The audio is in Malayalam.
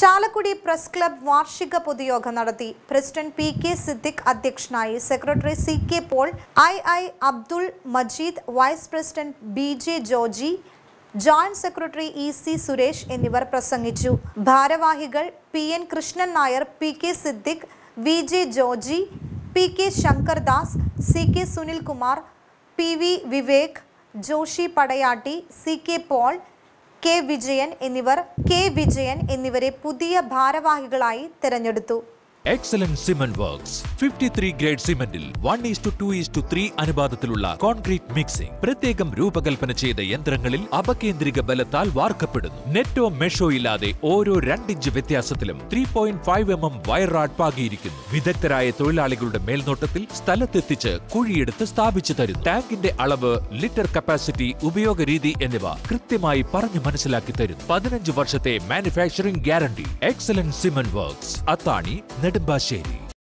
ചാലക്കുടി പ്രസ് ക്ലബ് വാർഷിക പൊതുയോഗം നടത്തി പ്രസിഡന്റ് പി കെ സിദ്ദിഖ് അധ്യക്ഷനായി secretary C K Paul I I Abdul Majeed vice president B J Joji joint secretary E C Suresh എന്നിവർ പ്രസംഗിച്ചു ഭാരവാഹികൾ P N Krishnan Nair P K Siddique V J Joji P K Shankardas C K Sunilkumar P V Vivek Joshi Padayatti C K Paul K Vijayan എന്നിവർ കെ വിജയൻ എന്നിവരെ പുതിയ ഭാരവാഹികളായി തെരഞ്ഞെടുത്തു excellent cement works fifty three grade സിമന്റിൽ one is to two is to three അനുപാതത്തിലുള്ള കോൺക്രീറ്റ് മിക്സിംഗ് പ്രത്യേകം രൂപകൽപ്പന ചെയ്ത യന്ത്രങ്ങളിൽ അപകേന്ദ്രിക ബലത്താൽ വാർക്കപ്പെടുന്നു നെറ്റോ മെഷോ ഇല്ലാതെ ഓരോ രണ്ടിഞ്ച് വ്യത്യാസത്തിലും three point five M M wire rod പാകിയിരിക്കുന്നു വിദഗ്ധരായ തൊഴിലാളികളുടെ മേൽനോട്ടത്തിൽ സ്ഥലത്തെത്തിച്ച് കുഴിയെടുത്ത് സ്ഥാപിച്ചു തരുന്നു ടാങ്കിന്റെ അളവ് ലിറ്റർ കപ്പാസിറ്റി ഉപയോഗ രീതി എന്നിവ കൃത്യമായി പറഞ്ഞു മനസ്സിലാക്കി തരുന്നു പതിനഞ്ച് വർഷത്തെ manufacturing guarantee excellent cement works Athani Nedumbassery